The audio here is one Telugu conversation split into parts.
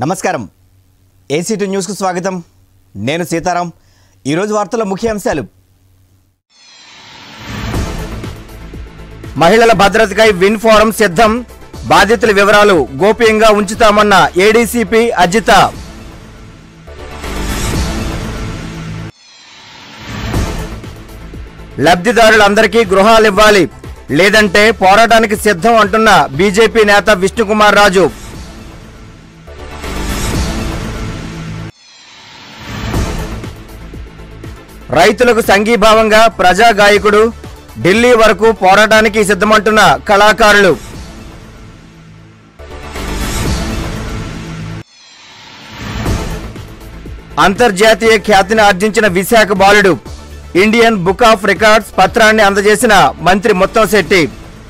నమస్కారం ఏసీటీ న్యూస్కు స్వాగతం నేను సీతారాం ఈరోజు వార్తల ముఖ్యాంశాలు మహిళల భద్రతకై విన్ ఫోరం సిద్ధం బాధితుల వివరాలు గోప్యంగా ఉంచుతామన్న ఏడీసీపీ అజిత లబ్ధిదారులందరికీ గృహాలు ఇవ్వాలి లేదంటే పోరాటానికి సిద్ధం అంటున్న బీజేపీ నేత విష్ణుకుమార్ రాజు రైతులకు సంఘీభావంగా ప్రజా గాయకుడు ఢిల్లీ వరకు పోరాటానికి సిద్ధమంటున్న కళాకారులు అంతర్జాతీయ ఖ్యాతిని ఆర్జించిన విశాఖ బాలుడు ఇండియన్ బుక్ ఆఫ్ రికార్డ్స్ పత్రాన్ని అందజేసిన మంత్రి ముత్తంశెట్టి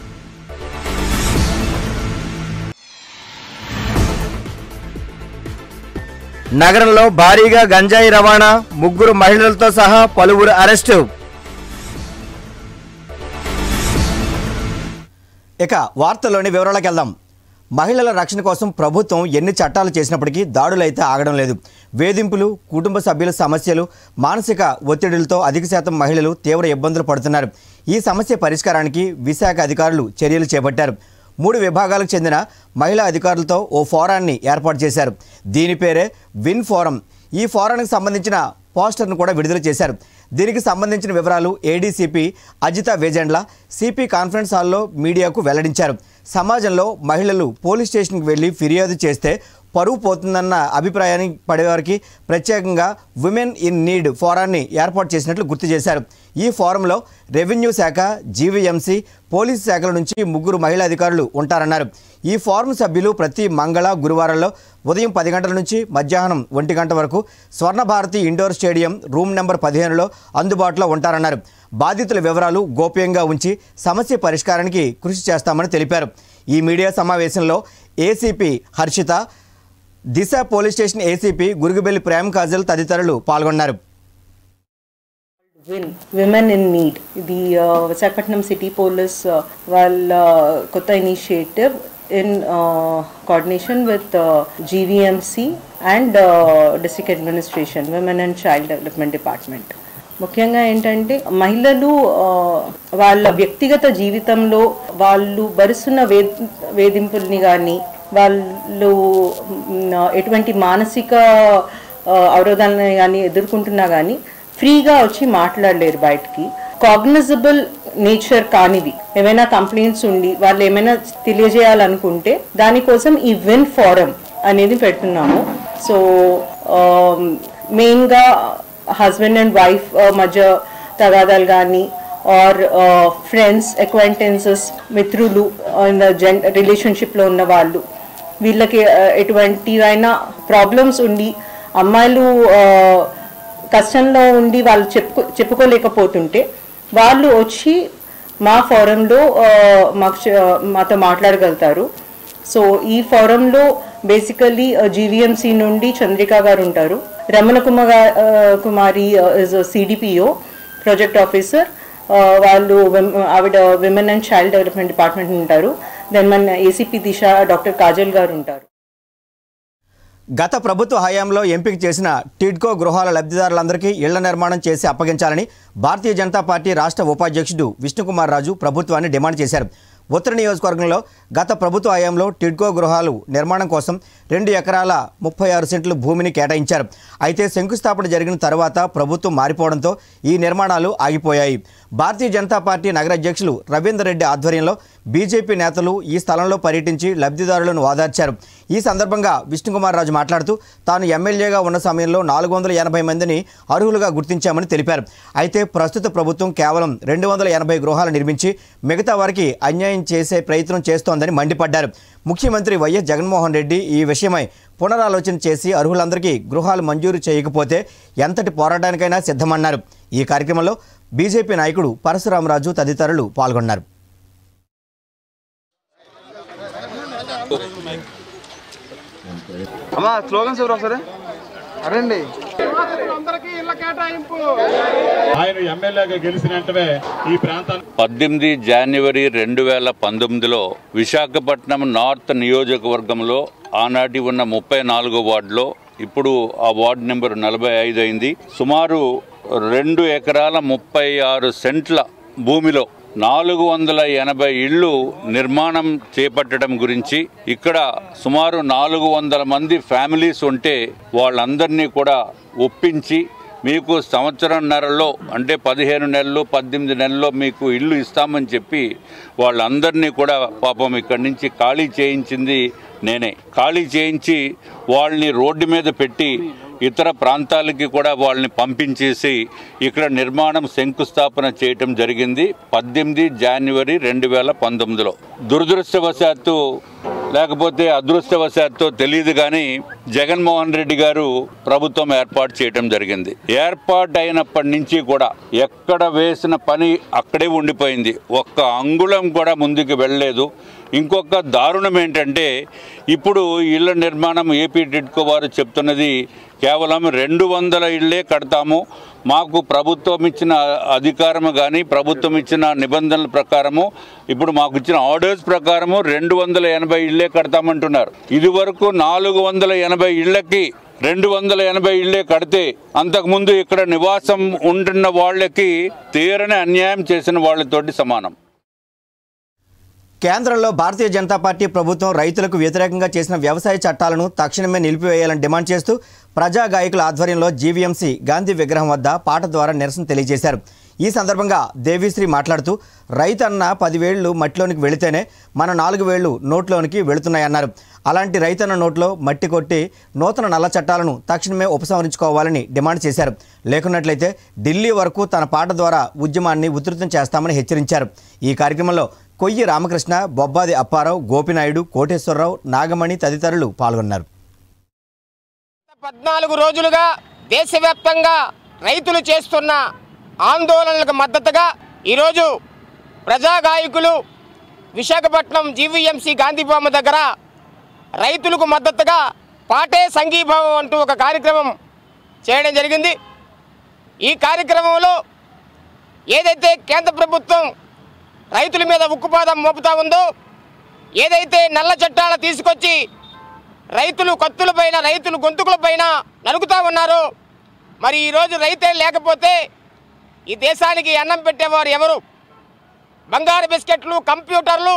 నగరంలో భారీగా గంజాయి రవాణా ముగ్గురు మహిళలతో సహా పలువురు అరెస్టు ఇక వార్తల్లోని వివరాలకు వెళ్దాం మహిళల రక్షణ కోసం ప్రభుత్వం ఎన్ని చట్టాలు చేసినప్పటికీ దాడులైతే ఆగడం లేదు వేధింపులు కుటుంబ సభ్యుల సమస్యలు మానసిక ఒత్తిడులతో అధిక శాతం మహిళలు తీవ్ర ఇబ్బందులు పడుతున్నారు ఈ సమస్య పరిష్కారానికి విశాఖ అధికారులు చర్యలు చేపట్టారు మూడు విభాగాలకు చెందిన మహిళా అధికారులతో ఓ ఫోరాన్ని ఏర్పాటు చేశారు దీని పేరే విన్ ఫోరం ఈ ఫోరానికి సంబంధించిన పోస్టర్ను కూడా విడుదల చేశారు దీనికి సంబంధించిన వివరాలు ADCP Ajitha Vejendla CP conference హాల్లో మీడియాకు వెల్లడించారు సమాజంలో మహిళలు పోలీస్ స్టేషన్కి వెళ్ళి ఫిర్యాదు చేస్తే పరువు పోతుందన్న అభిప్రాయాన్ని పడేవారికి ప్రత్యేకంగా విమెన్ ఇన్ నీడ్ ఫోరాన్ని ఏర్పాటు చేసినట్లు గుర్తు చేశారు ఈ ఫోరంలో రెవెన్యూ శాఖ జీవీఎంసీ పోలీసు శాఖల నుంచి ముగ్గురు మహిళా అధికారులు ఉంటారన్నారు ఈ ఫోరం సభ్యులు ప్రతి మంగళ గురువారంలో ఉదయం పది గంటల నుంచి మధ్యాహ్నం ఒంటి గంట వరకు Swarnabharathi indoor stadium room number పదిహేనులో అందుబాటులో ఉంటారన్నారు బాధితుల వివరాలు గోప్యంగా ఉంచి సమస్య పరిష్కారానికి కృషి చేస్తామని తెలిపారు ఈ మీడియా సమావేశంలో ACP Harshita Disha police station ACP Gurugubelli Prem Kajal తదితరులు పాల్గొన్నారు విన్ విమెన్ ఇన్ నీడ్ ఇది ఆ, విశాఖపట్నం సిటీ పోలీస్ ఆ, వాళ్ళ కొత్త initiative in coordination with GVMC and district administration women and child development department ముఖ్యంగా ఏంటంటే మహిళలు ఆ, వాళ్ళ వ్యక్తిగత జీవితంలో వాళ్ళు భరిస్తున్న వే వేధింపుల్ని కానీ వాళ్ళు మ్, ఎటువంటి మానసిక ఆ, అవరోధాలను కానీ ఎదుర్కొంటున్నా కానీ ఫ్రీగా వచ్చి మాట్లాడలేరు బయటికి కాగ్నిజబుల్ నేచర్ కానివి ఏమైనా కంప్లైంట్స్ ఉండి వాళ్ళు ఏమైనా తెలియజేయాలనుకుంటే దానికోసం ఈ విన్ ఫోరం అనేది పెడుతున్నాము సో మెయిన్గా హస్బెండ్ అండ్ వైఫ్ మధ్య తగాదాలు కానీ ఆర్ ఫ్రెండ్స్ అక్వైంటెన్సెస్ మిత్రులు జెన్ రిలేషన్షిప్లో ఉన్న వాళ్ళు వీళ్ళకి ఆ, ఎటువంటివైనా ప్రాబ్లమ్స్ ఉండి అమ్మాయిలు ఆ, కష్టంలో ఉండి వాళ్ళు చెప్పుకో చెప్పుకోలేకపోతుంటే వాళ్ళు వచ్చి మా ఫోరంలో ఆ, మాకు చె- మాతో మాట్లాడగలుగుతారు సో ఈ ఫోరంలో బేసికలీ జీవీఎంసీ నుండి చంద్రిక గారు ఉంటారు రమణ కుమార్ ఆ, Kumari is CDPO project officer వాళ్ళు విమ్- ఆవిడ women and child development department ఉంటారు దెన్ మన ఏసీపీ దిశ డాక్టర్ కాజల్ గారు ఉంటారు గత ప్రభుత్వ హయాంలో ఎంపిక చేసిన టిడ్కో గృహాల లబ్ధిదారులందరికీ ఇళ్ల నిర్మాణం చేసి అప్పగించాలని భారతీయ జనతా పార్టీ రాష్ట్ర ఉపాధ్యక్షుడు విష్ణుకుమార్ రాజు ప్రభుత్వాన్ని డిమాండ్ చేశారు ఉత్తర నియోజకవర్గంలో గత ప్రభుత్వ హయాంలో టిడ్కో గృహాలు నిర్మాణం కోసం రెండు ఎకరాల ముప్పై ఆరు సెంట్ల భూమిని కేటాయించారు అయితే శంకుస్థాపన జరిగిన తర్వాత ప్రభుత్వం మారిపోవడంతో ఈ నిర్మాణాలు ఆగిపోయాయి భారతీయ జనతా పార్టీ నగర అధ్యక్షులు రవీందర్ రెడ్డి ఆధ్వర్యంలో బీజేపీ నేతలు ఈ స్థలంలో పర్యటించి లబ్ధిదారులను ఓదార్చారు ఈ సందర్భంగా విష్ణుకుమార్ రాజు మాట్లాడుతూ తాను ఎమ్మెల్యేగా ఉన్న సమయంలో నాలుగు వందల ఎనభై మందిని అర్హులుగా గుర్తించామని తెలిపారు అయితే ప్రస్తుత ప్రభుత్వం కేవలం రెండు వందల ఎనభై గృహాలు నిర్మించి మిగతా వారికి అన్యాయం చేసే ప్రయత్నం చేస్తోందని మండిపడ్డారు ముఖ్యమంత్రి వైఎస్ జగన్మోహన్ రెడ్డి ఈ విషయమై పునరాలోచన చేసి అర్హులందరికీ గృహాలు మంజూరు చేయకపోతే ఎంతటి పోరాటానికైనా సిద్ధమన్నారు ఈ కార్యక్రమంలో బీజేపీ నాయకుడు పరశురామరాజు తదితరులు పాల్గొన్నారు అమ్మా స్లోగన్స్ ఎవరు ఒకసారి అరండి ఆయన ఎమ్మెల్యేగా గెలిచిన వెంటనే ఈ ప్రాంతాన్ని పద్దెనిమిది జనవరి రెండు వేల పంతొమ్మిదిలో విశాఖపట్నం నార్త్ నియోజకవర్గంలో ఆనాటి ఉన్న ముప్పై నాలుగో వార్డులో ఇప్పుడు ఆ వార్డు నెంబర్ నలభై ఐదు అయింది సుమారు రెండు ఎకరాల ముప్పై ఆరు సెంట్ల భూమిలో నాలుగు వందల ఎనభై ఇళ్ళు నిర్మాణం చేపట్టడం గురించి ఇక్కడ సుమారు నాలుగు వందల మంది ఫ్యామిలీస్ ఉంటే వాళ్ళందరినీ కూడా ఒప్పించి మీకు సంవత్సరంన్నరలో అంటే పదిహేను నెలలు పద్దెనిమిది నెలల్లో మీకు ఇల్లు ఇస్తామని చెప్పి వాళ్ళందరినీ కూడా పాపం ఇక్కడి నుంచి ఖాళీ చేయించింది నేనే ఖాళీ చేయించి వాళ్ళని రోడ్డు మీద పెట్టి ఇతర ప్రాంతాలకి కూడా వాళ్ళని పంపించేసి ఇక్కడ నిర్మాణం శంకుస్థాపన చేయటం జరిగింది పద్దెనిమిది జనవరి రెండు వేల పంతొమ్మిదిలో దురదృష్టవశాత్తు లేకపోతే అదృష్టవశాత్తు తెలియదు కానీ జగన్మోహన్ రెడ్డి గారు ప్రభుత్వం ఏర్పాటు చేయడం జరిగింది ఏర్పాటు అయినప్పటి నుంచి కూడా ఎక్కడ వేసిన పని అక్కడే ఉండిపోయింది ఒక్క అంగుళం కూడా ముందుకు వెళ్ళలేదు ఇంకొక దారుణం ఏంటంటే ఇప్పుడు ఇళ్ల నిర్మాణం ఏపీ టిడ్కో వారు చెప్తున్నది కేవలం రెండు వందల ఇళ్లే కడతాము మాకు ప్రభుత్వం ఇచ్చిన అధికారము కానీ ప్రభుత్వం ఇచ్చిన నిబంధనల ప్రకారము ఇప్పుడు మాకు ఇచ్చిన ఆర్డర్స్ ప్రకారము రెండు వందల ఎనభై ఇళ్లే కడతామంటున్నారు ఇది వరకు నాలుగు వందల ఎనభై ఇళ్లకి రెండు వందల ఎనభై ఇళ్లే కడితే అంతకుముందు ఇక్కడ నివాసం ఉంటున్న వాళ్ళకి తీరని అన్యాయం చేసిన వాళ్ళతోటి సమానం కేంద్రంలో భారతీయ జనతా పార్టీ ప్రభుత్వం రైతులకు వ్యతిరేకంగా చేసిన వ్యవసాయ చట్టాలను తక్షణమే నిలిపివేయాలని డిమాండ్ చేస్తూ ప్రజా గాయకుల ఆధ్వర్యంలో జీవీఎంసీ గాంధీ విగ్రహం వద్ద పాట ద్వారా నిరసన తెలియజేశారు ఈ సందర్భంగా దేవిశ్రీ మాట్లాడుతూ రైతు అన్న పదివేళ్లు మట్టిలోనికి వెళితేనే మన నాలుగు వేళ్లు నోట్లోనికి వెళుతున్నాయన్నారు అలాంటి రైతన్న నోట్లో మట్టి కొట్టి నూతన నల్ల చట్టాలను తక్షణమే ఉపసంహరించుకోవాలని డిమాండ్ చేశారు లేకున్నట్లయితే ఢిల్లీ వరకు తన పాట ద్వారా ఉద్యమాన్ని ఉధృతం చేస్తామని హెచ్చరించారు ఈ కార్యక్రమంలో కొయ్యి రామకృష్ణ బొబ్బాది అప్పారావు గోపినాయుడు కోటేశ్వరరావు నాగమణి తదితరులు పాల్గొన్నారు పద్నాలుగు రోజులుగా దేశవ్యాప్తంగా రైతులు చేస్తున్న ఆందోళనలకు మద్దతుగా ఈరోజు ప్రజా గాయకులు విశాఖపట్నం జీవీఎంసీ గాంధీబొమ్మ దగ్గర రైతులకు మద్దతుగా పాటే సంఘీభావం అంటూ ఒక కార్యక్రమం చేయడం జరిగింది ఈ కార్యక్రమంలో ఏదైతే కేంద్ర ప్రభుత్వం రైతుల మీద ఉక్కుపాదం మోపుతా ఉందో ఏదైతే నల్ల చట్టాలు తీసుకొచ్చి రైతులు కత్తులపైన రైతులు గొంతుకులపైన నలుగుతా ఉన్నారు మరి ఈరోజు రైతే లేకపోతే ఈ దేశానికి అన్నం పెట్టేవారు ఎవరు బంగారు బిస్కెట్లు కంప్యూటర్లు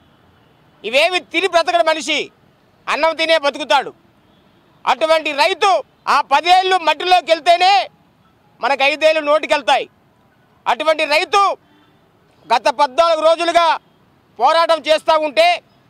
ఇవేవి తిని బ్రతకడు మనిషి అన్నం తినే బతుకుతాడు అటువంటి రైతు ఆ పదేళ్ళు మట్టిలోకి వెళ్తేనే మనకు ఐదేళ్ళు నోటికి వెళ్తాయి అటువంటి రైతు గత పద్నాలుగు రోజులుగా పోరాటం చేస్తూ ఉంటే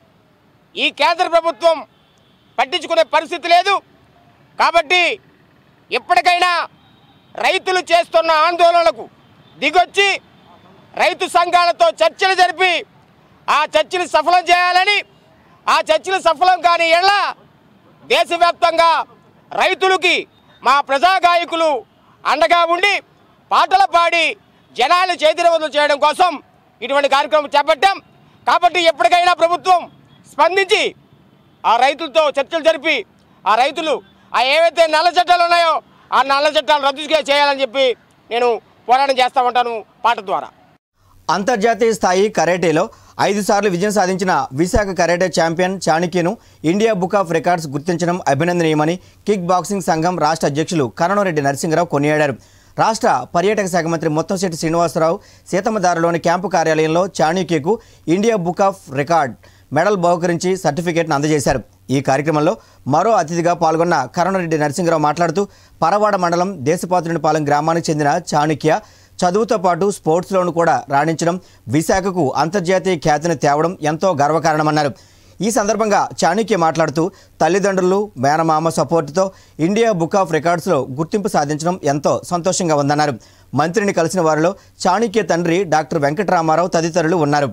ఈ కేంద్ర ప్రభుత్వం పట్టించుకునే పరిస్థితి లేదు కాబట్టి ఎప్పటికైనా రైతులు చేస్తున్న ఆందోళనలకు దిగొచ్చి రైతు సంఘాలతో చర్చలు జరిపి ఆ చర్చలు సఫలం చేయాలని ఆ చర్చలు సఫలం కాని ఎళ్ళ దేశవ్యాప్తంగా రైతులకి మా ప్రజా గాయకులు అండగా ఉండి పాటలు పాడి జనాలు చేతిరవదులు చేయడం కోసం ఇటువంటి కార్యక్రమం చేపట్టాం కాబట్టి ఎప్పటికైనా ప్రభుత్వం స్పందించి ఆ రైతులతో చర్చలు జరిపి ఆ రైతులు ఆ ఏవైతే నల్ల చట్టాలు ఉన్నాయో ఆ నల్ల చట్టాలు రద్దు చేయాలని చెప్పి నేను పోరాటం చేస్తూ ఉంటాను పాట ద్వారా అంతర్జాతీయ స్థాయి కరాటేలో ఐదు సార్లు విజయం సాధించిన విశాఖ కరాటే ఛాంపియన్ చాణక్యను ఇండియా బుక్ ఆఫ్ రికార్డ్స్ గుర్తించడం అభినందనీయమని కిక్ బాక్సింగ్ సంఘం రాష్ట్ర అధ్యక్షులు కరణంరెడ్డి నరసింహరావు కొనియాడారు రాష్ట్ర పర్యాటక శాఖ మంత్రి ముత్తంశెట్టి శ్రీనివాసరావు సీతమ్మదారులోని క్యాంపు కార్యాలయంలో చాణక్యకు India book of record medal బహుకరించి సర్టిఫికేట్ను అందజేశారు ఈ కార్యక్రమంలో మరో అతిథిగా పాల్గొన్న కరణరెడ్డి నరసింహరావు మాట్లాడుతూ పరవాడ మండలం దేశపాత్రునిపాలెం గ్రామానికి చెందిన చాణక్య చదువుతో పాటు స్పోర్ట్స్లోనూ కూడా రాణించడం విశాఖకు అంతర్జాతీయ ఖ్యాతిని తేవడం ఎంతో గర్వకారణమన్నారు ఈ సందర్భంగా చాణక్య మాట్లాడుతూ తల్లిదండ్రులు మేనమామ సపోర్టుతో ఇండియా బుక్ ఆఫ్ రికార్డ్స్లో గుర్తింపు సాధించడం ఎంతో సంతోషంగా ఉందన్నారు మంత్రిని కలిసిన వారిలో చాణక్య తండ్రి డాక్టర్ వెంకటరామారావు తదితరులు ఉన్నారు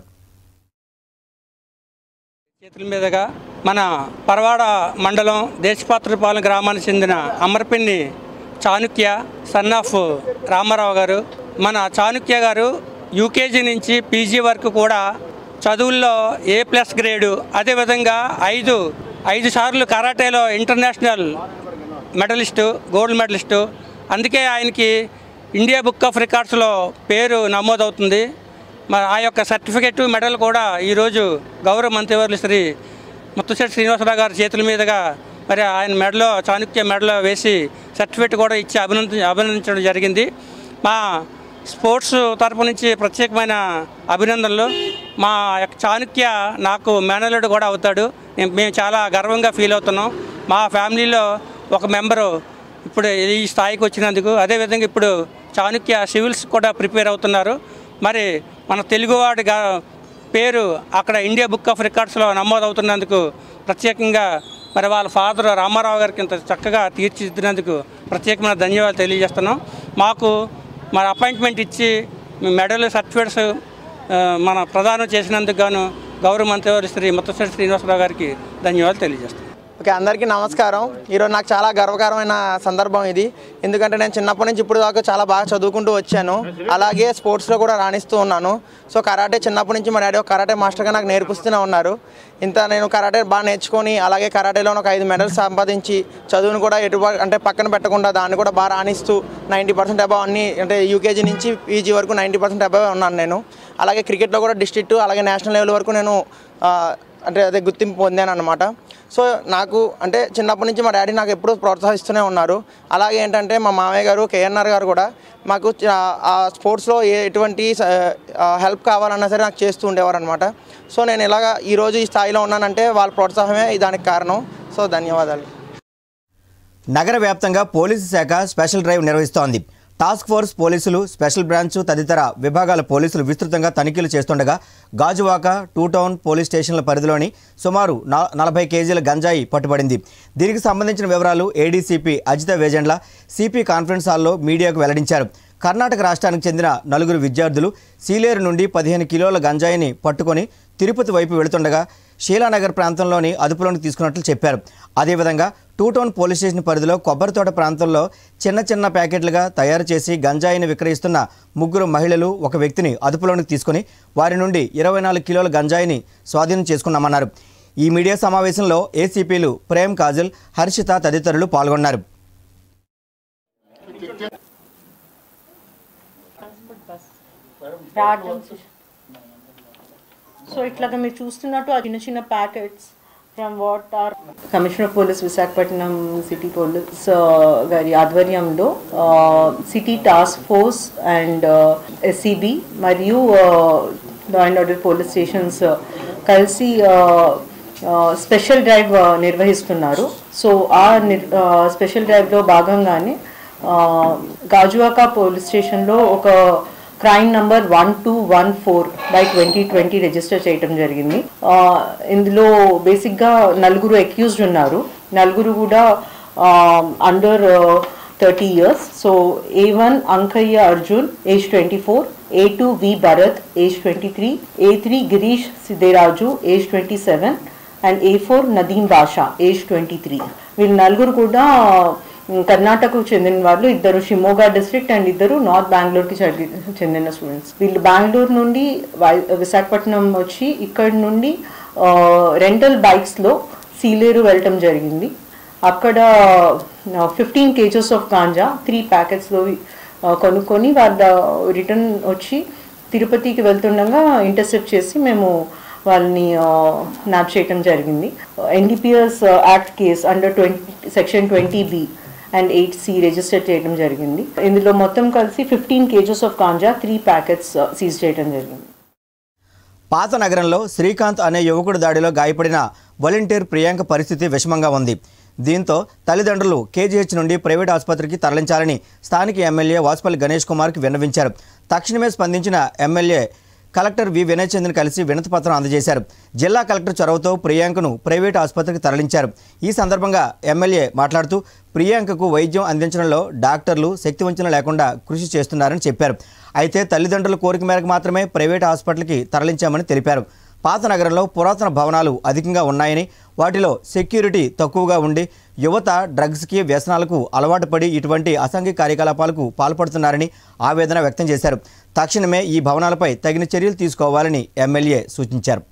చేతుల మీదుగా మన పరవాడ మండలం దేశపాత్రపాలెం గ్రామానికి చెందిన అమరపిన్ని చాణుక్య సన్ ఆఫ్ రామారావు గారు మన చాణుక్య గారు యూకేజీ నుంచి పీజీ వరకు కూడా చదువుల్లో ఏ ప్లస్ గ్రేడు అదేవిధంగా ఐదు ఐదు సార్లు కరాటేలో ఇంటర్నేషనల్ మెడలిస్టు గోల్డ్ మెడలిస్టు అందుకే ఆయనకి ఇండియా బుక్ ఆఫ్ రికార్డ్స్లో పేరు నమోదవుతుంది మరి ఆ యొక్క సర్టిఫికెట్ మెడల్ కూడా ఈరోజు గౌరవ మంత్రివర్యులు శ్రీ ముత్తశెట్టి శ్రీనివాసరావు గారి చేతుల మీదుగా మరి ఆయన మెడలో చాణుక్య మెడలో వేసి సర్టిఫికేట్ కూడా ఇచ్చి అభినంద అభినందించడం జరిగింది మా స్పోర్ట్స్ తరపు నుంచి ప్రత్యేకమైన అభినందనలు మా యొక్క చాణుక్య నాకు మేనల్లుడు కూడా అవుతాడు మేము మేము చాలా గర్వంగా ఫీల్ అవుతున్నాం మా ఫ్యామిలీలో ఒక మెంబరు ఇప్పుడు ఈ స్థాయికి వచ్చినందుకు అదేవిధంగా ఇప్పుడు చాణుక్య సివిల్స్ కూడా ప్రిపేర్ అవుతున్నారు మరి మన తెలుగువాడి గా- పేరు అక్కడ ఇండియా బుక్ ఆఫ్ రికార్డ్స్లో నమోదవుతున్నందుకు ప్రత్యేకంగా మరి వాళ్ళ ఫాదర్ రామారావు గారికి ఇంత చక్కగా తీర్చిదిద్దినందుకు ప్రత్యేకమైన ధన్యవాదాలు తెలియజేస్తున్నాం మాకు మరి అపాయింట్మెంట్ ఇచ్చి మెడల్ సర్టిఫికేట్స్ ఆ, మన ప్రదానం చేసినందుకు గాను గౌరవ మంత్రివారి శ్రీ ముత్తశ్రీ శ్రీనివాసరావు గారికి ధన్యవాదాలు తెలియజేస్తున్నాం ఓకే అందరికీ నమస్కారం ఈరోజు నాకు చాలా గర్వకారమైన సందర్భం ఇది ఎందుకంటే నేను చిన్నప్పటి నుంచి ఇప్పుడు దాకా చాలా బాగా చదువుకుంటూ వచ్చాను అలాగే స్పోర్ట్స్లో కూడా రాణిస్తూ ఉన్నాను సో కరాటే చిన్నప్పటి నుంచి మా డాడీ ఒక కరాటే మాస్టర్గా నాకు నేర్పిస్తూనే ఉన్నారు ఇంత నేను కరాటే బాగా నేర్చుకొని అలాగే కరాటేలో ఒక ఐదు మెడల్స్ సంపాదించి చదువును కూడా ఎటు అంటే పక్కన పెట్టకుండా దాన్ని కూడా బాగా రాణిస్తూ నైంటీ పర్సెంట్ అబౌవ్ అన్ని అంటే యూకేజీ నుంచి పీజీ వరకు నైంటీ పర్సెంట్ అబౌవ్ ఉన్నాను నేను అలాగే క్రికెట్లో కూడా డిస్ట్రిక్ట్ అలాగే నేషనల్ లెవెల్ వరకు నేను ఆ, అంటే అదే గుర్తింపు పొందాను అనమాట సో నాకు అంటే చిన్నప్పటి నుంచి మా డాడీ నాకు ఎప్పుడూ ప్రోత్సహిస్తూనే ఉన్నారు అలాగే ఏంటంటే మా మామయ్య గారు కేఎన్ఆర్ గారు కూడా మాకు చ- ఆ స్పోర్ట్స్లో ఏ ఎటువంటి హెల్ప్ కావాలన్నా సరే నాకు చేస్తూ ఉండేవారు అనమాట సో నేను ఇలాగ ఈరోజు ఈ స్థాయిలో ఉన్నానంటే వాళ్ళ ప్రోత్సాహమే దానికి కారణం సో ధన్యవాదాలు నగర వ్యాప్తంగా పోలీసు శాఖ స్పెషల్ డ్రైవ్ నిర్వహిస్తోంది టాస్క్ ఫోర్స్ పోలీసులు స్పెషల్ బ్రాంచ్ తదితర విభాగాల పోలీసులు విస్తృతంగా తనిఖీలు చేస్తుండగా గాజువాక టూ టౌన్ పోలీస్ స్టేషన్ల పరిధిలోని సుమారు నా- నలభై కేజీల గంజాయి పట్టుబడింది దీనికి సంబంధించిన వివరాలు ADCP Ajitha Vejendla CP conference హాల్లో మీడియాకు వెల్లడించారు కర్ణాటక రాష్ట్రానికి చెందిన నలుగురు విద్యార్థులు సీలేరు నుండి పదిహేను కిలోల గంజాయిని పట్టుకొని తిరుపతి వైపు వెళుతుండగా షీలానగర్ ప్రాంతంలోని అదుపులోకి తీసుకున్నట్లు చెప్పారు అదేవిధంగా టూ టౌన్ పోలీస్ స్టేషన్ పరిధిలో కొబ్బరి తోట ప్రాంతంలో చిన్న చిన్న ప్యాకెట్లుగా తయారు చేసి గంజాయిని విక్రయిస్తున్న ముగ్గురు మహిళలు ఒక వ్యక్తిని అదుపులోకి తీసుకుని వారి నుండి ఇరవై నాలుగు కిలోల గంజాయిని స్వాధీనం చేసుకున్నామన్నారు ఈ మీడియా సమావేశంలో ఏసీపీలు ప్రేమ్ కాజల్ హర్షిత తదితరులు పాల్గొన్నారు సో ఇట్లాగా మీరు చూస్తున్నట్టు ఆ చిన్న చిన్న packets from what are commissioner police Visakhapatnam city police గారి ఆధ్వర్యంలో city task force and SCB మరియు law and order police stations కలిసి స్పెషల్ డ్రైవ్ నిర్వహిస్తున్నారు సో ఆ స్పెషల్ డ్రైవ్లో భాగంగానే ఆ, గాజువాక పోలీస్ స్టేషన్లో ఒక crime number one two one four by twenty twenty register చేయటం జరిగింది ఆ, ఇందులో బేసిక్గా నలుగురు అక్యూజ్డ్ ఉన్నారు నలుగురు కూడా under thirty years so A one Ankaiah Arjun age twenty four A two V Bharat age twenty three A three Girish Sidderaju age twenty seven and A four Nadeem Basha age twenty three వీళ్ళు నలుగురు కూడా ఉమ్, కర్ణాటకకు చెందిన వాళ్ళు ఇద్దరు షిమోగా డిస్ట్రిక్ట్ అండ్ ఇద్దరు నార్త్ బెంగళూరుకి చదివి- చెందిన స్టూడెంట్స్ వీళ్ళు బెంగళూరు నుండి వై- విశాఖపట్నం వచ్చి ఇక్కడ నుండి రెంటల్ బైక్స్లో సీలేరు వెళ్ళటం జరిగింది అక్కడ fifteen kgs of ganja three ప్యాకెట్స్లో కొనుక్కొని వాళ్ళ రిటర్న్ వచ్చి తిరుపతికి వెళ్తుండగా ఇంటర్సెప్ట్ చేసి మేము వాళ్ళని నాప్ చేయటం జరిగింది NDPS act case under twenty section twenty B and eight C register చేయడం జరిగింది ఇందులో మొత్తం కలిసి fifteen kgs of ganja three packets seize చేయడం జరిగింది పాత నగరంలో శ్రీకాంత్ అనే యువకుడు దాడిలో గాయపడిన వాలంటీర్ ప్రియాంక పరిస్థితి విషమంగా ఉంది దీంతో తల్లిదండ్రులు కేజీహెచ్ నుండి ప్రైవేట్ ఆసుపత్రికి తరలించాలని స్థానిక ఎమ్మెల్యే వాసుపల్లి గణేష్ కుమార్కి విన్నవించారు తక్షణమే స్పందించిన MLA collector V Vinay Chandran కలిసి వినతిపత్రం అందజేశారు జిల్లా కలెక్టర్ చొరవతో ప్రియాంకను ప్రైవేట్ ఆసుపత్రికి తరలించారు ఈ సందర్భంగా ఎమ్మెల్యే మాట్లాడుతూ ప్రియాంకకు వైద్యం అందించడంలో డాక్టర్లు శక్తివంచన లేకుండా కృషి చేస్తున్నారని చెప్పారు అయితే తల్లిదండ్రుల కోరిక మేరకు మాత్రమే ప్రైవేట్ హాస్పిటల్కి తరలించామని తెలిపారు పాత నగరంలో పురాతన భవనాలు అధికంగా ఉన్నాయని వాటిలో సెక్యూరిటీ తక్కువగా ఉండి యువత డ్రగ్స్కి వ్యసనాలకు అలవాటు పడి ఇటువంటి అసాంఘిక కార్యకలాపాలకు పాల్పడుతున్నారని ఆవేదన వ్యక్తం చేశారు తక్షణమే ఈ భవనాలపై తగిన చర్యలు తీసుకోవాలని ఎమ్మెల్యే సూచించారు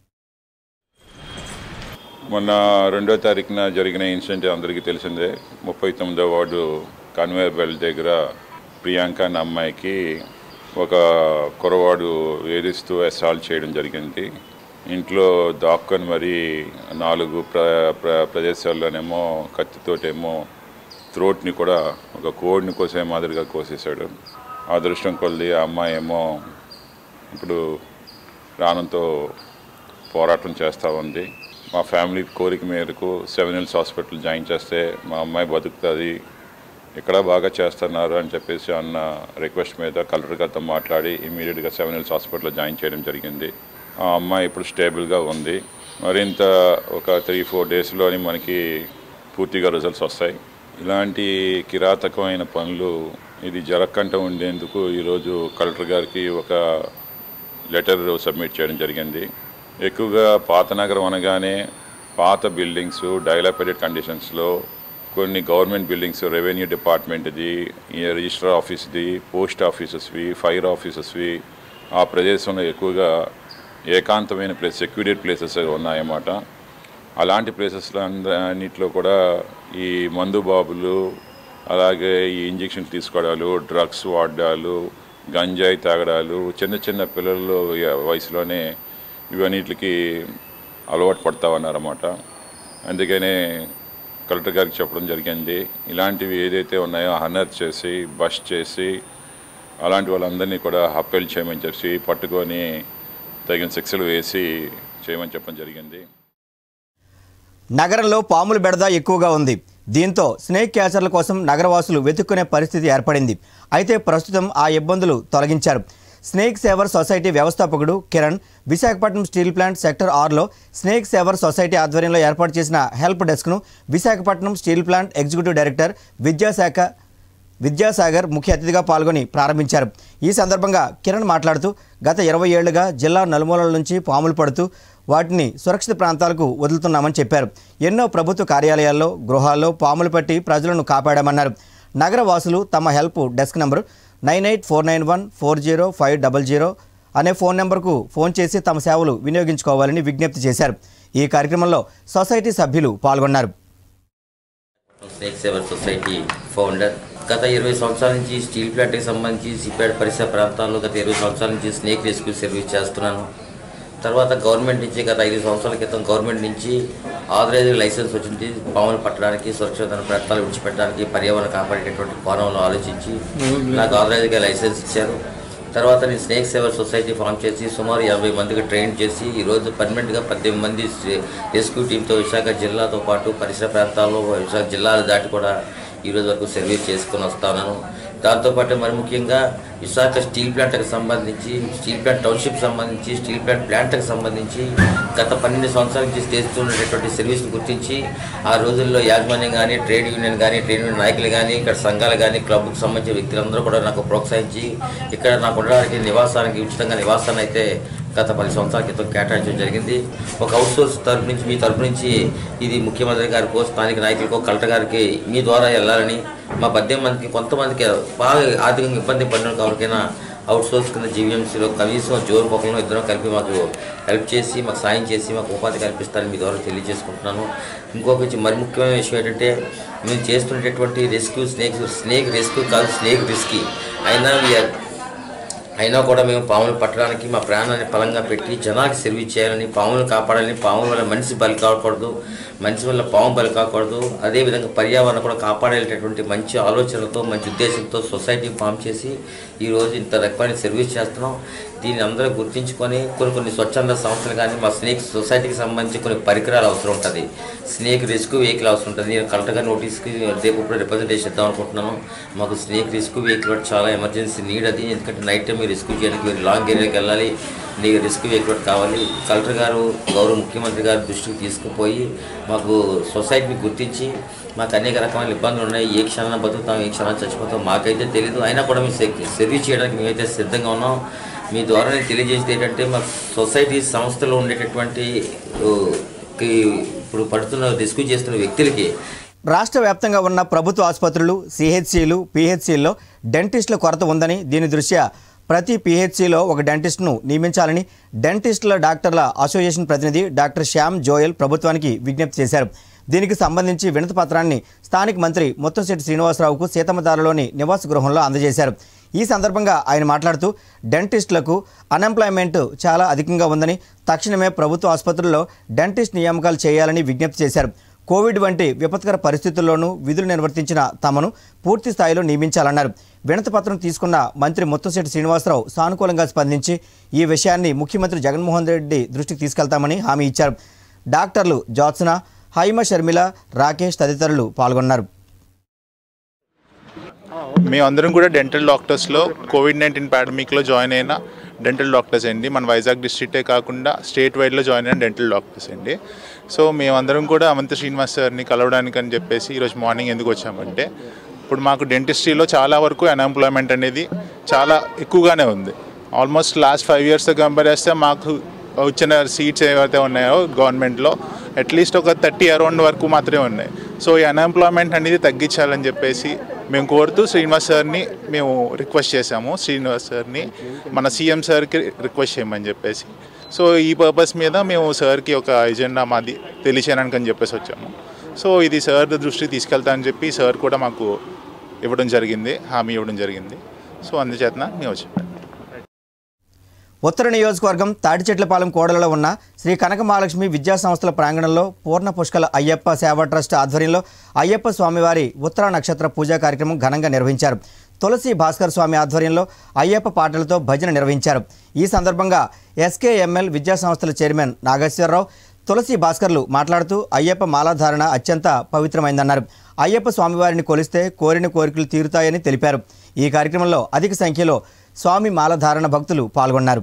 మొన్న రెండో తారీఖున జరిగిన ఇన్సిడెంట్ అందరికీ తెలిసిందే ముప్పై తొమ్మిదో వార్డు కన్వేయర్ బెల్ట్ దగ్గర ప్రియాంక అనే అమ్మాయికి ఒక కురవాడు వేధిస్తూ అసాల్ట్ చేయడం జరిగింది ఇంట్లో దాక్కొని మరి నాలుగు ప్ర ప్ర ప్రదేశాల్లోనేమో కత్తితోటేమో థ్రోట్ని కూడా ఒక కోడిని కోసే మాదిరిగా కోసేశాడు అదృష్టం కొద్ది ఆ అమ్మాయి ఏమో ఇప్పుడు ప్రాణంతో పోరాటం చేస్తూ ఉంది మా ఫ్యామిలీ కోరిక మేరకు సెవెన్ హిల్స్ హాస్పిటల్ జాయిన్ చేస్తే మా అమ్మాయి బతుకుతుంది ఇక్కడ బాగా చేస్తున్నారు అని చెప్పేసి అన్న రిక్వెస్ట్ మీద కలెక్టర్ గారితో మాట్లాడి ఇమీడియట్గా సెవెన్ హిల్స్ హాస్పిటల్లో జాయిన్ చేయడం జరిగింది ఆ అమ్మాయి ఇప్పుడు స్టేబుల్గా ఉంది మరింత ఒక త్రీ ఫోర్ డేస్లోని మనకి పూర్తిగా రిజల్ట్స్ వస్తాయి ఇలాంటి కిరాతకమైన పనులు ఇది జరగకుండా ఉండేందుకు ఈరోజు కలెక్టర్ గారికి ఒక లెటర్ సబ్మిట్ చేయడం జరిగింది ఎక్కువగా పాత నగరం అనగానే పాత బిల్డింగ్స్ డైలాపేటెడ్ కండిషన్స్లో కొన్ని గవర్నమెంట్ బిల్డింగ్స్ రెవెన్యూ డిపార్ట్మెంట్ది ఈ రిజిస్టర్ ఆఫీస్ది పోస్ట్ ఆఫీసెస్వి ఫైర్ ఆఫీసెస్వి ఆ ప్రదేశంలో ఎక్కువగా ఏకాంతమైన ప్లేస్ సెక్యూరిటీ ప్లేసెస్ ఉన్నాయన్నమాట అలాంటి ప్లేసెస్లో అన్నింటిలో కూడా ఈ మందు బాబులు అలాగే ఈ ఇంజెక్షన్ తీసుకోవడాలు డ్రగ్స్ వాడడాలు గంజాయి తాగడాలు చిన్న చిన్న పిల్లల వయసులోనే ఇవన్నిటికి అలవాటు పడతా ఉన్నారన్నమాట అందుకనే కలెక్టర్ గారికి చెప్పడం జరిగింది ఇలాంటివి ఏదైతే ఉన్నాయో హనర్ చేసి బస్ చేసి అలాంటి వాళ్ళందరినీ కూడా హప్పెల్ చేయమని చెప్పి పట్టుకొని తగిన శిక్షలు వేసి చేయమని చెప్పడం జరిగింది నగరంలో పాముల బెడద ఎక్కువగా ఉంది దీంతో స్నేక్ క్యాచర్ల కోసం నగరవాసులు వెతుక్కునే పరిస్థితి ఏర్పడింది అయితే ప్రస్తుతం ఆ ఇబ్బందులు తొలగించారు స్నేక్ సేవర్ సొసైటీ వ్యవస్థాపకుడు Kiran Visakhapatnam steel plant sector ఆరులో స్నేక్ సేవర్ సొసైటీ ఆధ్వర్యంలో ఏర్పాటు చేసిన హెల్ప్ డెస్క్ను Visakhapatnam steel plant executive director విద్యాశాఖ విద్యాసాగర్ ముఖ్య అతిథిగా పాల్గొని ప్రారంభించారు ఈ సందర్భంగా కిరణ్ మాట్లాడుతూ గత ఇరవై ఏళ్లుగా జిల్లా నలుమూలల నుంచి పాములు పడుతూ వాటిని సురక్షిత ప్రాంతాలకు వదులుతున్నామని చెప్పారు ఎన్నో ప్రభుత్వ కార్యాలయాల్లో గృహాల్లో పాములు పట్టి ప్రజలను కాపాడామన్నారు నగర వాసులు తమ help desk number nine eight four nine one four zero five double zero అనే ఫోన్ నెంబర్కు ఫోన్ చేసి తమ సేవలు వినియోగించుకోవాలని విజ్ఞప్తి చేశారు ఈ కార్యక్రమంలో సొసైటీ సభ్యులు పాల్గొన్నారు స్నేక్ సేవర్ సొసైటీ ఫౌండర్ గత ఇరవై సంవత్సరాల నుంచి స్టీల్ ప్లాంట్కి సంబంధించి సిప్యాడ్ పరిసర ప్రాంతాల్లో గత ఇరవై సంవత్సరాల నుంచి స్నేక్ రెస్క్యూ సర్వీస్ చేస్తున్నాను తర్వాత గవర్నమెంట్ నుంచి గత ఐదు సంవత్సరాల క్రితం గవర్నమెంట్ నుంచి ఆథరైజ్ లైసెన్స్ వచ్చింది పాములు పట్టడానికి సురక్షిత ప్రాంతాలు విడిచిపెట్టడానికి పర్యావరణ కాపాడేటటువంటి కోణంలో ఆలోచించి నాకు ఆథరైజ్గా లైసెన్స్ ఇచ్చారు తర్వాత నేను స్నేక్ సేవర్ సొసైటీ ఫామ్ చేసి సుమారు యాభై మందికి ట్రైన్ చేసి ఈరోజు పర్మనెంట్గా పద్దెనిమిది మంది రెస్క్యూ టీంతో విశాఖ జిల్లాతో పాటు పరిసర ప్రాంతాల్లో విశాఖ జిల్లాలు దాటి కూడా ఈరోజు వరకు సర్వీస్ చేసుకొని వస్తాను దాంతోపాటు మరి ముఖ్యంగా విశాఖ స్టీల్ ప్లాంట్కి సంబంధించి స్టీల్ ప్లాంట్ టౌన్షిప్ సంబంధించి స్టీల్ ప్లాంట్ ప్లాంట్కి సంబంధించి గత పన్నెండు సంవత్సరాల నుంచి చేస్తున్నటువంటి సర్వీస్ని గుర్తించి ఆ రోజుల్లో యాజమాన్యం కానీ ట్రేడ్ యూనియన్ కానీ ట్రేడ్ యూనియన్ నాయకులు కానీ ఇక్కడ సంఘాలు కానీ క్లబ్కు సంబంధించిన వ్యక్తులందరూ కూడా నాకు ప్రోత్సహించి ఇక్కడ నాకు ఉండడానికి నివాసానికి ఉచితంగా నివాసాన్ని అయితే గత పది సంవత్సరాల క్రితం కేటాయించడం జరిగింది ఒక అవుట్సోర్స్ తరపు నుంచి మీ తరపు నుంచి ఇది ముఖ్యమంత్రి గారికో స్థానిక నాయకులకో కలెక్టర్ గారికి మీ ద్వారా వెళ్ళాలని మా పద్దెనిమిది మందికి కొంతమందికి బాగా ఆర్థికంగా ఇబ్బంది పడిన ఎవరికైనా అవుట్ సోర్స్ కింద జీవీఎంసీలో కనీసం జోరు పొక్కలను ఇద్దరం కలిపి మాకు హెల్ప్ చేసి మాకు సాయం చేసి మాకు ఉపాధి కల్పిస్తారని మీ ద్వారా తెలియజేసుకుంటున్నాను ఇంకొక విషయం మరి ముఖ్యమైన విషయం ఏంటంటే మేము చేస్తున్నటువంటి రెస్క్యూ స్నేక్ స్నేక్ రెస్క్యూ కాదు స్నేక్ రిస్కీ అయినా వీఆర్ అయినా కూడా మేము పాములు పట్టడానికి మా ప్రాణాన్ని బలంగా పెట్టి జనానికి సర్వీస్ చేయాలని పాములను కాపాడాలని పాముల వల్ల మనిషి బలి కాకూడదు మనిషి వల్ల పాము బలి కాకూడదు అదేవిధంగా పర్యావరణం కూడా కాపాడేటటువంటి మంచి ఆలోచనలతో మంచి ఉద్దేశంతో సొసైటీ ఫామ్ చేసి ఈరోజు ఇంత రకమైన సర్వీస్ చేస్తున్నాం దీన్ని అందరూ గుర్తించుకొని కొన్ని కొన్ని స్వచ్ఛంద సంస్థలు కానీ మా స్నేక్ సొసైటీకి సంబంధించి కొన్ని పరికరాలు అవసరం ఉంటుంది స్నేక్ రెస్క్యూ వెహికల్ అవసరం ఉంటుంది నేను కలెక్టర్గా నోటీస్కి రేపు ఇప్పుడు రిప్రజెంటేషన్ ఇద్దాం అనుకుంటున్నాను మాకు స్నేక్ రెస్క్యూ వెహికల్ కూడా చాలా ఎమర్జెన్సీ నీడ్ అది ఎందుకంటే నైట్ టైం మీరు రెస్క్యూ చేయడానికి మీరు లాంగ్ ఏరియాకి వెళ్ళాలి నీకు రెస్క్యూ వెహికల్ కావాలి కలెక్టర్ గారు గౌరవ ముఖ్యమంత్రి గారి దృష్టికి తీసుకుపోయి మాకు సొసైటీని గుర్తించి మాకు అనేక రకమైన ఇబ్బందులు ఉన్నాయి ఏ క్షణాన్ని బతుకుతాం ఏ క్షణాన్ని చచ్చిపోతాం మాకైతే తెలియదు అయినా కూడా మేము సర్వీస్ చేయడానికి మేమైతే సిద్ధంగా ఉన్నాం మీ ద్వారా నేను తెలియజేసేది ఏంటంటే మా సొసైటీ సంస్థలో ఉండేటటువంటి ఓ, కి ఇప్పుడు పడుతున్న రెస్క్యూ చేస్తున్న వ్యక్తులకి రాష్ట్ర వ్యాప్తంగా ఉన్న ప్రభుత్వ ఆసుపత్రులు సిహెచ్సిలు పిహెచ్సిల్లో డెంటిస్టుల కొరత ఉందని దీని దృష్ట్యా ప్రతి పిహెచ్సిలో ఒక డెంటిస్ట్ను నియమించాలని డెంటిస్టుల డాక్టర్ల అసోసియేషన్ ప్రతినిధి డాక్టర్ శ్యామ్ జోయల్ ప్రభుత్వానికి విజ్ఞప్తి చేశారు దీనికి సంబంధించి వినతి పత్రాన్ని స్థానిక మంత్రి ముత్తంశెట్టి శ్రీనివాసరావుకు సీతమ్మదారులోని నివాస గృహంలో అందజేశారు ఈ సందర్భంగా ఆయన మాట్లాడుతూ డెంటిస్టులకు అన్ఎంప్లాయ్మెంట్ చాలా అధికంగా ఉందని తక్షణమే ప్రభుత్వ ఆసుపత్రుల్లో డెంటిస్ట్ నియామకాలు చేయాలని విజ్ఞప్తి చేశారు కోవిడ్ వంటి విపత్కర పరిస్థితుల్లోనూ విధులు నిర్వర్తించిన తమను పూర్తి స్థాయిలో నియమించాలన్నారు వినతి పత్రం తీసుకున్న మంత్రి ముత్తంశెట్టి శ్రీనివాసరావు సానుకూలంగా స్పందించి ఈ విషయాన్ని ముఖ్యమంత్రి జగన్మోహన్ రెడ్డి దృష్టికి తీసుకెళ్తామని హామీ ఇచ్చారు డాక్టర్లు జ్యోత్సన హైమ షర్మిల రాకేష్ తదితరులు పాల్గొన్నారు మేమందరం కూడా డెంటల్ డాక్టర్స్లో కోవిడ్ నైన్టీన్ పాండమిక్లో జాయిన్ అయిన డెంటల్ డాక్టర్స్ అండి మన వైజాగ్ డిస్ట్రిక్టే కాకుండా స్టేట్ వైడ్లో జాయిన్ అయిన డెంటల్ డాక్టర్స్ అండి సో మేమందరం కూడా అవంత శ్రీనివాస్ సార్ని కలవడానికి అని చెప్పేసి ఈరోజు మార్నింగ్ ఎందుకు వచ్చామంటే ఇప్పుడు మాకు డెంటిస్ట్రీలో చాలా వరకు అన్ఎంప్లాయ్మెంట్ అనేది చాలా ఎక్కువగానే ఉంది ఆల్మోస్ట్ లాస్ట్ ఫైవ్ ఇయర్స్తో కంపేర్ చేస్తే మాకు వచ్చిన సీట్స్ ఏవైతే ఉన్నాయో గవర్నమెంట్లో అట్లీస్ట్ ఒక థర్టీ అరౌండ్ వరకు మాత్రమే ఉన్నాయి సో ఈ అన్ఎంప్లాయ్మెంట్ అనేది తగ్గించాలని చెప్పేసి మేము కోరుతూ శ్రీనివాస్ సార్ని మేము రిక్వెస్ట్ చేశాము శ్రీనివాస్ సార్ని మన సీఎం సార్కి రిక్వెస్ట్ చేయమని చెప్పేసి సో ఈ పర్పస్ మీద మేము సార్కి ఒక ఎజెండా మాది తెలియచేయడానికి అని చెప్పేసి వచ్చాము సో ఇది సార్ దృష్టికి తీసుకెళ్తా అని చెప్పి సార్ కూడా మాకు ఇవ్వడం జరిగింది హామీ ఇవ్వడం జరిగింది సో అందుచేతన మేము వచ్చాము ఉత్తర నియోజకవర్గం తాటిచెట్లపాలెం కోడలలో ఉన్న శ్రీ కనక మహాలక్ష్మి విద్యా సంస్థల ప్రాంగణంలో పూర్ణ పుష్కల అయ్యప్ప సేవా ట్రస్ట్ ఆధ్వర్యంలో అయ్యప్ప స్వామివారి ఉత్తర నక్షత్ర పూజా కార్యక్రమం ఘనంగా నిర్వహించారు తులసి భాస్కర్ స్వామి ఆధ్వర్యంలో అయ్యప్ప పాటలతో భజన నిర్వహించారు ఈ సందర్భంగా ఎస్కేఎంఎల్ విద్యా సంస్థల చైర్మన్ నాగేశ్వరరావు తులసి భాస్కర్లు మాట్లాడుతూ అయ్యప్ప మాలాధారణ అత్యంత పవిత్రమైందన్నారు అయ్యప్ప స్వామివారిని కొలిస్తే కోరిన కోరికలు తీరుతాయని తెలిపారు ఈ కార్యక్రమంలో అధిక సంఖ్యలో స్వామి మాలధారణ భక్తులు పాల్గొన్నారు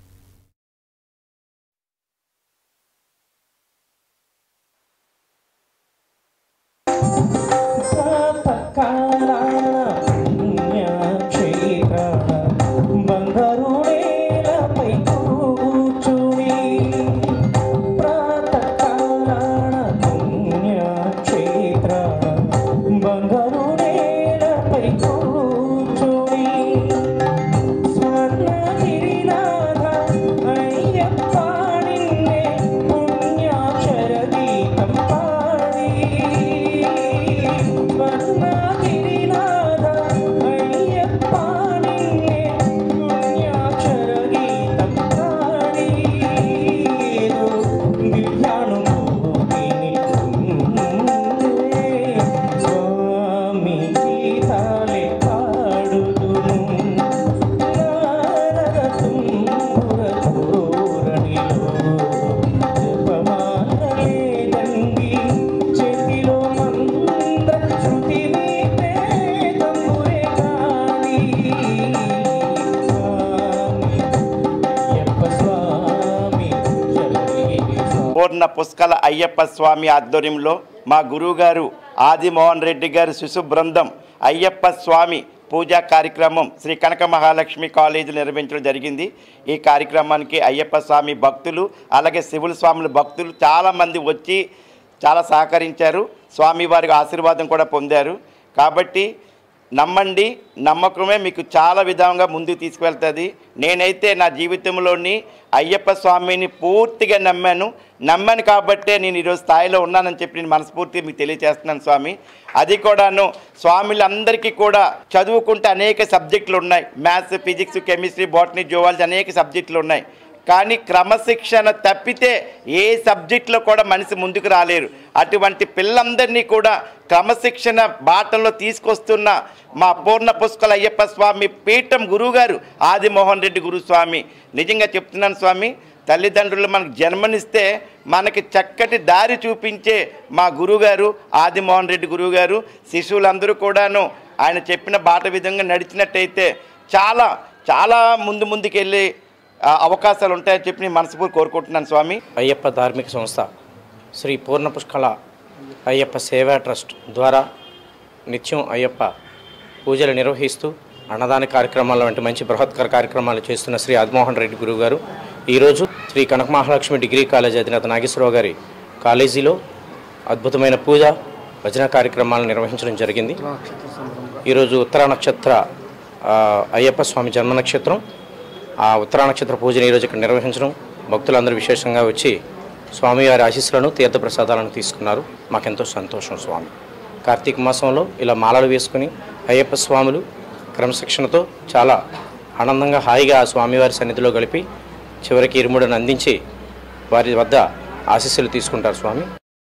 పూర్ణ పుష్కల అయ్యప్ప స్వామి ఆధ్వర్యంలో మా గురువుగారు ఆదిమోహన్ రెడ్డి గారి శిశు బృందం అయ్యప్ప స్వామి పూజా కార్యక్రమం శ్రీ కనక మహాలక్ష్మి కాలేజీలో నిర్వహించడం జరిగింది ఈ కార్యక్రమానికి అయ్యప్ప స్వామి భక్తులు అలాగే శివుల స్వాముల భక్తులు చాలామంది వచ్చి చాలా సహకరించారు స్వామివారికి ఆశీర్వాదం కూడా పొందారు కాబట్టి నమ్మండి నమ్మకమే మీకు చాలా విధంగా ముందుకు తీసుకువెళ్తుంది నేనైతే నా జీవితంలోని అయ్యప్ప స్వామిని పూర్తిగా నమ్మాను నమ్మాను కాబట్టే నేను ఈరోజు స్థాయిలో ఉన్నానని చెప్పి నేను మనస్ఫూర్తిగా మీకు తెలియజేస్తున్నాను స్వామి అది కూడాను స్వామిలందరికీ కూడా చదువుకుంటే అనేక సబ్జెక్టులు ఉన్నాయి maths physics chemistry botany zoology అనేక సబ్జెక్టులు ఉన్నాయి కానీ క్రమశిక్షణ తప్పితే ఏ సబ్జెక్టులో కూడా మనిషి ముందుకు రాలేరు అటువంటి పిల్లలందరినీ కూడా క్రమశిక్షణ బాటలో తీసుకొస్తున్న మా పూర్ణ పుష్కల అయ్యప్ప స్వామి పీఠం గురువుగారు ఆదిమోహన్ రెడ్డి గురుస్వామి నిజంగా చెప్తున్నాను స్వామి తల్లిదండ్రులు మనకు జన్మనిస్తే మనకి చక్కటి దారి చూపించే మా గురువుగారు ఆదిమోహన్ రెడ్డి గురువుగారు శిశువులందరూ కూడాను ఆయన చెప్పిన బాట విధంగా నడిచినట్టయితే చాలా చాలా ముందు ముందుకెళ్ళి ఆ, అవకాశాలు ఉంటాయని చెప్పి నేను మనస్ఫూర్తి కోరుకుంటున్నాను స్వామి అయ్యప్ప ధార్మిక సంస్థ శ్రీ పూర్ణ పుష్కళ అయ్యప్ప సేవా ట్రస్ట్ ద్వారా నిత్యం అయ్యప్ప పూజలు నిర్వహిస్తూ అన్నదాన కార్యక్రమాల వంటి మంచి బృహత్కర కార్యక్రమాలు చేస్తున్న శ్రీ ఆదిమోహన్ రెడ్డి గురువు గారు ఈరోజు శ్రీ కనక మహాలక్ష్మి డిగ్రీ కాలేజ్ అధినేత నాగేశ్వరరావు గారి కాలేజీలో అద్భుతమైన పూజ భజన కార్యక్రమాలను నిర్వహించడం జరిగింది ఈరోజు ఉత్తర నక్షత్ర ఆ, అయ్యప్ప స్వామి జన్మ నక్షత్రం ఆ ఉత్తరా నక్షత్ర పూజను ఈరోజు ఇక్కడ నిర్వహించడం భక్తులందరూ విశేషంగా వచ్చి స్వామివారి ఆశీస్సులను తీర్థప్రసాదాలను తీసుకున్నారు మాకెంతో సంతోషం స్వామి కార్తీక మాసంలో ఇలా మాలలు వేసుకుని అయ్యప్ప స్వాములు క్రమశిక్షణతో చాలా ఆనందంగా హాయిగా ఆ స్వామివారి సన్నిధిలో గడిపి చివరికి ఇరుముడిని అందించి వారి వద్ద ఆశీస్సులు తీసుకుంటారు స్వామి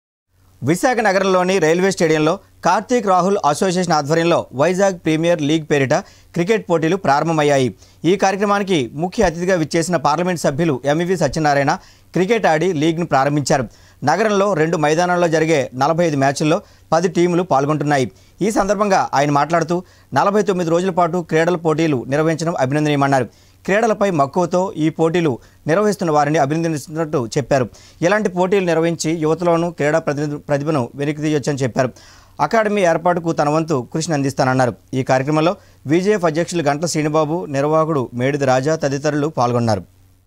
విశాఖ నగరంలోని రైల్వే స్టేడియంలో కార్తీక్ రాహుల్ అసోసియేషన్ ఆధ్వర్యంలో వైజాగ్ ప్రీమియర్ లీగ్ పేరిట క్రికెట్ పోటీలు ప్రారంభమయ్యాయి ఈ కార్యక్రమానికి ముఖ్య అతిథిగా విచ్చేసిన పార్లమెంట్ సభ్యులు ఎంవివి సత్యనారాయణ క్రికెట్ ఆడి లీగ్ను ప్రారంభించారు నగరంలో రెండు మైదానాల్లో జరిగే నలభై ఐదు మ్యాచ్ల్లో పది టీములు పాల్గొంటున్నాయి ఈ సందర్భంగా ఆయన మాట్లాడుతూ నలభై తొమ్మిది రోజుల పాటు క్రీడల పోటీలు నిర్వహించడం అభినందనీయమన్నారు క్రీడలపై మక్కువతో ఈ పోటీలు నిర్వహిస్తున్న వారిని అభినందిస్తున్నట్టు చెప్పారు ఇలాంటి పోటీలు నిర్వహించి యువతలోనూ క్రీడా ప్రతినిధి ప్రతిభను వెలికి తీయొచ్చని చెప్పారు అకాడమీ ఏర్పాటుకు తన వంతు కృషిని అందిస్తానన్నారు ఈ కార్యక్రమంలో విజేఎఫ్ అధ్యక్షులు గంట శ్రీనిబాబు నిర్వాహకుడు మేడిది రాజా తదితరులు పాల్గొన్నారు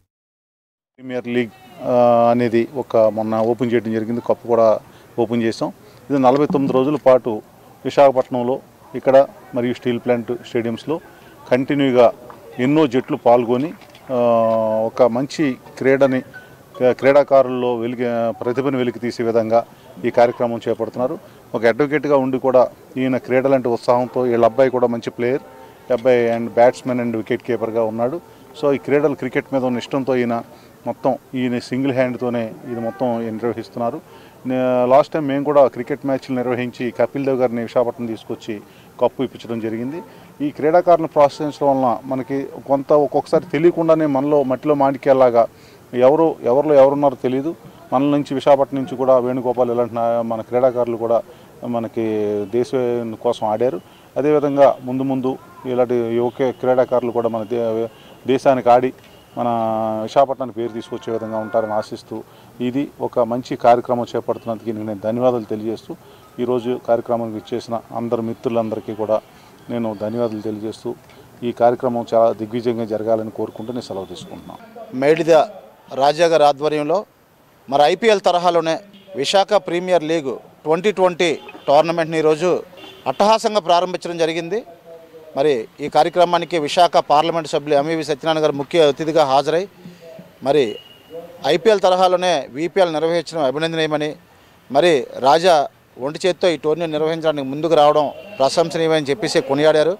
ప్రీమియర్ లీగ్ ఆ, అనేది ఒక మొన్న ఓపెన్ చేయడం జరిగింది కప్పు కూడా ఓపెన్ చేసాం ఇది నలభై తొమ్మిది రోజుల పాటు విశాఖపట్నంలో ఇక్కడ మరియు స్టీల్ ప్లాంట్ స్టేడియంస్లో కంటిన్యూగా ఎన్నో జట్లు పాల్గొని ఆ, ఒక మంచి క్రీడని క్రీడాకారుల్లో వెలికి ప్రతిభను వెలికి తీసే విధంగా ఈ కార్యక్రమం చేపడుతున్నారు ఒక అడ్వకేట్గా ఉండి కూడా ఈయన క్రీడలంటే ఉత్సాహంతో వీళ్ళ అబ్బాయి కూడా మంచి ప్లేయర్ ఈ అబ్బాయి అండ్ బ్యాట్స్మెన్ అండ్ వికెట్ కీపర్గా ఉన్నాడు సో ఈ క్రీడలు క్రికెట్ మీద ఉన్న ఇష్టంతో ఈయన మొత్తం ఈయన సింగిల్ హ్యాండ్తోనే ఇది మొత్తం నిర్వహిస్తున్నారు నే- లాస్ట్ టైం మేము కూడా క్రికెట్ మ్యాచ్లు నిర్వహించి కపిల్ దేవ్ గారిని విశాఖపట్నం తీసుకొచ్చి కప్పు ఇప్పించడం జరిగింది ఈ క్రీడాకారులను ప్రోత్సహించడం వలన మనకి కొంత ఒక్కొక్కసారి తెలియకుండానే మనలో మట్టిలో మాణిక్యాలాగా ఎవరు ఎవరిలో ఎవరున్నారో తెలియదు మన నుంచి విశాఖపట్నం నుంచి కూడా వేణుగోపాల్ ఇలాంటి నా- మన క్రీడాకారులు కూడా మనకి దేశం కోసం ఆడారు అదేవిధంగా ముందు ముందు ఇలాంటి యువక క్రీడాకారులు కూడా మన దే దేశానికి ఆడి మన విశాఖపట్నానికి పేరు తీసుకొచ్చే విధంగా ఉంటారని ఆశిస్తూ ఇది ఒక మంచి కార్యక్రమం చేపడుతున్నందుకు ఈయనకి నేను ధన్యవాదాలు తెలియజేస్తూ ఈరోజు కార్యక్రమానికి ఇచ్చేసిన అందరు మిత్రులందరికీ కూడా నేను ధన్యవాదాలు తెలియజేస్తూ ఈ కార్యక్రమం చాలా దిగ్విజయంగా జరగాలని కోరుకుంటూ నేను సెలవు తీసుకుంటున్నాను మేడిద రాజా గారి ఆధ్వర్యంలో మరి ఐపీఎల్ తరహాలోనే Visakha premier league twenty twenty టోర్నమెంట్ని ఈరోజు అట్టహాసంగా ప్రారంభించడం జరిగింది మరి ఈ కార్యక్రమానికి విశాఖ పార్లమెంట్ సభ్యులు ఎంఈవి సత్యనారాయణ గారు ముఖ్య అతిథిగా హాజరై మరి ఐపీఎల్ తరహాలోనే వీపీఎల్ నిర్వహించడం అభినందనీయమని మరి రాజా ఒంటి చేత్తో ఈ టోర్నీ నిర్వహించడానికి ముందుకు రావడం ప్రశంసనీయమని చెప్పేసి కొనియాడారు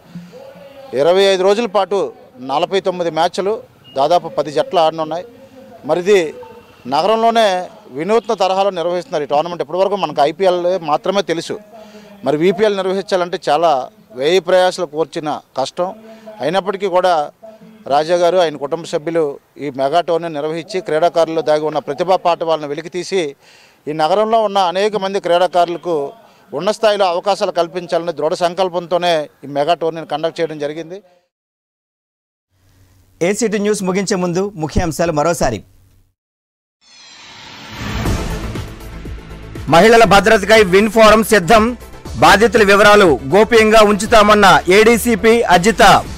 ఇరవై ఐదు రోజుల పాటు నలభై తొమ్మిది మ్యాచ్లు దాదాపు పది జట్లు ఆడనున్నాయి మరి ఇది నగరంలోనే వినూత్న తరహాలో నిర్వహిస్తున్నారు ఈ టోర్నమెంట్ ఇప్పటివరకు మనకు ఐపీఎల్ మాత్రమే తెలుసు మరి వీపీఎల్ నిర్వహించాలంటే చాలా వ్యయ ప్రయాసాలు కోర్చిన కష్టం అయినప్పటికీ కూడా రాజా గారు ఆయన కుటుంబ సభ్యులు ఈ మెగా టోర్నీ నిర్వహించి క్రీడాకారుల్లో దాగి ఉన్న ప్రతిభా పాట వాళ్ళని వెలికితీసి ఈ నగరంలో ఉన్న అనేక మంది క్రీడాకారులకు ఉన్న స్థాయిలో అవకాశాలు కల్పించాలని దృఢ సంకల్పంతోనే ఈ మెగా టోర్నీని కండక్ట్ చేయడం జరిగింది ఏసీటీ న్యూస్ ముగించే ముందు ముఖ్యాంశాలు మరోసారి మహిళల భద్రతకై విన్ ఫోరం సిద్ధం బాధితుల వివరాలు గోప్యంగా ఉంచుతామన్న ఏడీసీపీ అజిత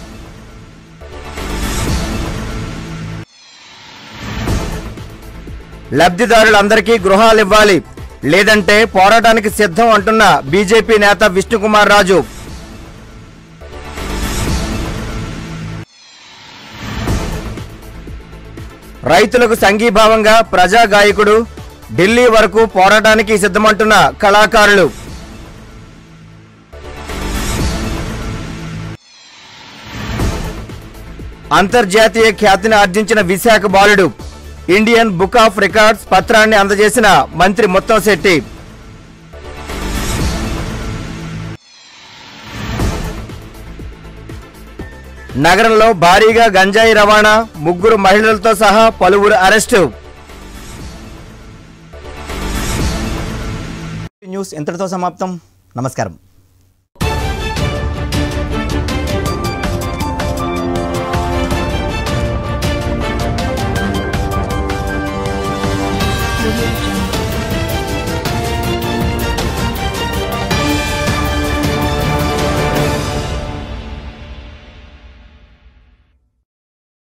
లబ్ధిదారులందరికీ గృహాలు ఇవ్వాలి లేదంటే పోరాటానికి సిద్ధం అంటున్న బీజేపీ నేత విష్ణుకుమార్ రాజు రైతులకు సంఘీభావంగా ప్రజా గాయకుడు ఢిల్లీ వరకు పోరాటానికి సిద్ధమంటున్న కళాకారులు అంతర్జాతీయ ఖ్యాతిని ఆర్జించిన విశాఖ బాలుడు ఇండియన్ బుక్ ఆఫ్ రికార్డ్స్ పత్రాన్ని అందజేసిన మంత్రి ముత్తంశెట్టి నగరంలో భారీగా గంజాయి రవాణా ముగ్గురు మహిళలతో సహా పలువురు అరెస్టు న్యూస్ ఇంతటితో సమాప్తం నమస్కారం